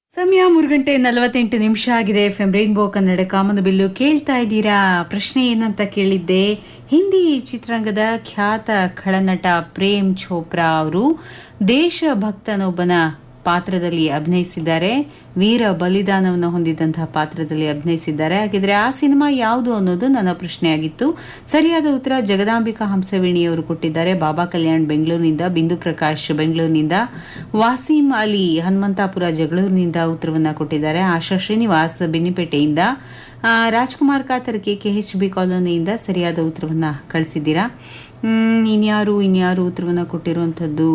ಸಮಯ ಮೂರು ಗಂಟೆ ನಲವತ್ತೆಂಟು ನಿಮಿಷ ಆಗಿದೆ ಎಫ್ ಎಂ ರೈನ್ಬೋ ಕನ್ನಡ ಕಾಮನ ಬಿಲ್ಲು ಕೇಳ್ತಾ ಇದ್ದೀರಾ ಪ್ರಶ್ನೆ ಏನಂತ ಕೇಳಿದ್ದೆ ಹಿಂದಿ ಚಿತ್ರರಂಗದ ಖ್ಯಾತ ಖಳನಟ ಪ್ರೇಮ್ ಚೋಪ್ರಾ ಅವರು ದೇಶಭಕ್ತನೊಬ್ಬನ ಪಾತ್ರದಲ್ಲಿ ಅಭಿನಯಿಸಿದ್ದಾರೆ ವೀರ ಬಲಿದಾನವನ್ನು ಹೊಂದಿದಂತಹ ಪಾತ್ರದಲ್ಲಿ ಅಭಿನಯಿಸಿದ್ದಾರೆ ಹಾಗಿದ್ರೆ ಆ ಸಿನಿಮಾ ಯಾವುದು ಅನ್ನೋದು ನನ್ನ ಪ್ರಶ್ನೆಯಾಗಿತ್ತು ಸರಿಯಾದ ಉತ್ತರ ಜಗದಾಂಬಿಕಾ ಹಂಸವೇಣಿ ಅವರು ಕೊಟ್ಟಿದ್ದಾರೆ ಬಾಬಾ ಕಲ್ಯಾಣ್ ಬೆಂಗಳೂರಿನಿಂದ ಬಿಂದು ಪ್ರಕಾಶ್ ಬೆಂಗಳೂರಿನಿಂದ ವಾಸೀಂ ಅಲಿ ಹನುಮಂತಾಪುರ ಜಗಳೂರಿನಿಂದ ಉತ್ತರವನ್ನ ಕೊಟ್ಟಿದ್ದಾರೆ ಆಶಾ ಶ್ರೀನಿವಾಸ್ ಬೆನ್ನಿಪೇಟೆಯಿಂದ ಆ, ರಾಜ್ಕುಮಾರ್ ಕಾತರ್ಕೆ ಕೆಎಚ್ ಬಿ ಕಾಲೋನಿಯಿಂದ ಸರಿಯಾದ ಉತ್ತರವನ್ನ ಕಳಿಸಿದ್ದೀರಾ ಹ್ಮ್, ಇನ್ಯಾರು ಇನ್ಯಾರು ಉತ್ತರವನ್ನ ಕೊಟ್ಟಿರುವಂತದ್ದು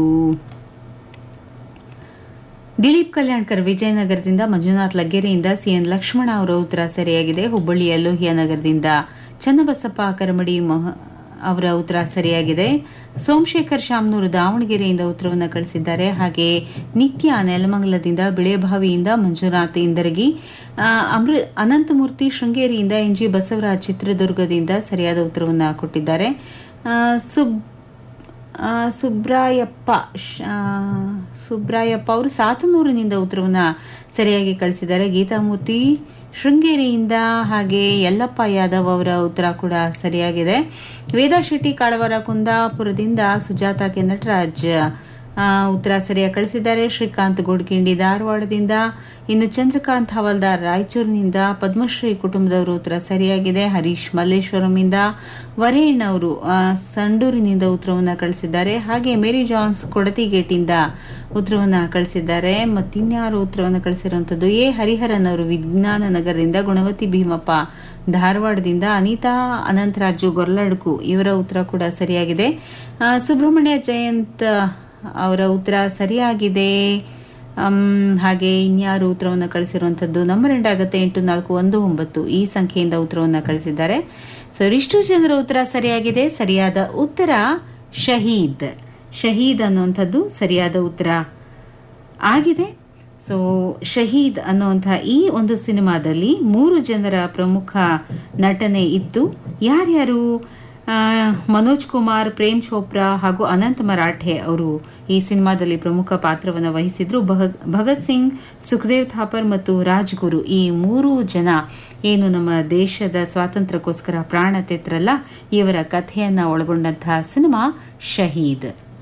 ದಿಲೀಪ್ ಕಲ್ಯಾಣ್ಕರ್ ವಿಜಯನಗರದಿಂದ ಮಂಜುನಾಥ್ ಲಗ್ಗೆರೆಯಿಂದ ಸಿಎನ್ ಲಕ್ಷ್ಮಣ ಅವರ ಉತ್ತರ ಸರಿಯಾಗಿದೆ ಹುಬ್ಬಳ್ಳಿಯ ಲೋಹಿಯಾ ನಗರದಿಂದ ಚನ್ನಬಸಪ್ಪ ಕರಮಡಿ ಮಹ- ಅವರ ಉತ್ತರ ಸರಿಯಾಗಿದೆ ಸೋಮಶೇಖರ್ ಶಾಮನೂರು ದಾವಣಗೆರೆಯಿಂದ ಉತ್ತರವನ್ನು ಕಳಿಸಿದ್ದಾರೆ ಹಾಗೆ ನಿತ್ಯ ನೆಲಮಂಗಲದಿಂದ ಬಿಳೆಬಾವಿಯಿಂದ ಮಂಜುನಾಥ್ ಇಂದರಗಿ ಆ, ಅಮೃ ಅನಂತಮೂರ್ತಿ ಶೃಂಗೇರಿಯಿಂದ ಎನ್ ಜಿ ಬಸವರಾಜ್ ಚಿತ್ರದುರ್ಗದಿಂದ ಸರಿಯಾದ ಉತ್ತರವನ್ನು ಕೊಟ್ಟಿದ್ದಾರೆ ಆ, ಸುಬ್ ಆ, ಸುಬ್ರಾಯಪ್ಪ ಶ- ಆ, ಸುಬ್ರಾಯಪ್ಪ ಅವರು ಸಾತನೂರಿನಿಂದ ಉತ್ತರವನ್ನ ಸರಿಯಾಗಿ ಕಳಿಸಿದ್ದಾರೆ ಗೀತಾಮೂರ್ತಿ ಶೃಂಗೇರಿಯಿಂದ ಹಾಗೆ ಯಲ್ಲಪ್ಪ ಯಾದವ್ ಅವರ ಉತ್ತರ ಕೂಡ ಸರಿಯಾಗಿದೆ ವೇದಾ ಶೆಟ್ಟಿ ಕಾಳವರ ಕುಂದಾಪುರದಿಂದ ಸುಜಾತ ಕೆ ನಟರಾಜ್ ಆ, ಉತ್ತರ ಸರಿಯಾಗಿ ಕಳಿಸಿದ್ದಾರೆ ಶ್ರೀಕಾಂತ್ ಗೋಡ್ಕಿಂಡಿ ಧಾರವಾಡದಿಂದ ಇನ್ನು ಚಂದ್ರಕಾಂತ್ ಹವಲ್ದಾರ್ ರಾಯಚೂರಿನಿಂದ ಪದ್ಮಶ್ರೀ ಕುಟುಂಬದವರು ಉತ್ತರ ಸರಿಯಾಗಿದೆ ಹರೀಶ್ ಮಲ್ಲೇಶ್ವರಂಯಿಂದ ವರೇಣ್ ಅವರು ಆ, ಸಂಡೂರಿನಿಂದ ಉತ್ತರವನ್ನು ಕಳಿಸಿದ್ದಾರೆ ಹಾಗೆ ಮೇರಿ ಜಾನ್ಸ್ ಕೊಡತಿಗೇಟಿಂದ ಉತ್ತರವನ್ನು ಕಳಿಸಿದ್ದಾರೆ ಮತ್ತಿನ್ಯಾರು ಉತ್ತರವನ್ನು ಕಳಿಸಿರುವಂತದ್ದು ಎ ಹರಿಹರನ್ ಅವರು ವಿಜ್ಞಾನ ನಗರದಿಂದ ಗುಣವತಿ ಭೀಮಪ್ಪ ಧಾರವಾಡದಿಂದ ಅನಿತಾ ಅನಂತರಾಜು ಗೊರ್ಲಡ್ಕು ಇವರ ಉತ್ತರ ಕೂಡ ಸರಿಯಾಗಿದೆ ಆ, ಸುಬ್ರಹ್ಮಣ್ಯ ಜಯಂತ್ ಅವರ ಉತ್ತರ ಸರಿಯಾಗಿದೆ ಅಮ್, ಹಾಗೆ ಇನ್ಯಾರು ಉತ್ತರವನ್ನು ಕಳಿಸಿರುವಂತದ್ದು ನಂಬರ್ ಎಂಡ್ ಆಗುತ್ತೆ ಎಂಟು ನಾಲ್ಕು ಒಂದು ಒಂಬತ್ತು ಈ ಸಂಖ್ಯೆಯಿಂದ ಉತ್ತರವನ್ನು ಕಳಿಸಿದ್ದಾರೆ ಸೊ ಇಷ್ಟು ಜನರ ಉತ್ತರ ಸರಿಯಾಗಿದೆ ಸರಿಯಾದ ಉತ್ತರ ಶಹೀದ್ ಶಹೀದ್ ಅನ್ನುವಂಥದ್ದು ಸರಿಯಾದ ಉತ್ತರ ಆಗಿದೆ ಸೊ ಶಹೀದ್ ಅನ್ನುವಂತಹ ಈ ಒಂದು ಸಿನಿಮಾದಲ್ಲಿ ಮೂರು ಜನರ ಪ್ರಮುಖ ನಟನೆ ಇತ್ತು ಯಾರ್ಯಾರು ಆ, ಮನೋಜ್ ಕುಮಾರ್ ಪ್ರೇಮ್ ಚೋಪ್ರಾ ಹಾಗೂ ಅನಂತ್ ಮರಾಠೆ ಅವರು ಈ ಸಿನಿಮಾದಲ್ಲಿ ಪ್ರಮುಖ ಪಾತ್ರವನ್ನು ವಹಿಸಿದ್ರು ಭಗ- ಭಗತ್ ಸಿಂಗ್ ಸುಖದೇವ್ ಥಾಪರ್ ಮತ್ತು ರಾಜ್ಗುರು ಈ ಮೂರು ಜನ ಏನು ನಮ್ಮ ದೇಶದ ಸ್ವಾತಂತ್ರ್ಯಕ್ಕೋಸ್ಕರ ಪ್ರಾಣ ತೆತ್ರಲ್ಲ ಇವರ ಕಥೆಯನ್ನ ಒಳಗೊಂಡಂತಹ ಸಿನಿಮಾ ಶಹೀದ್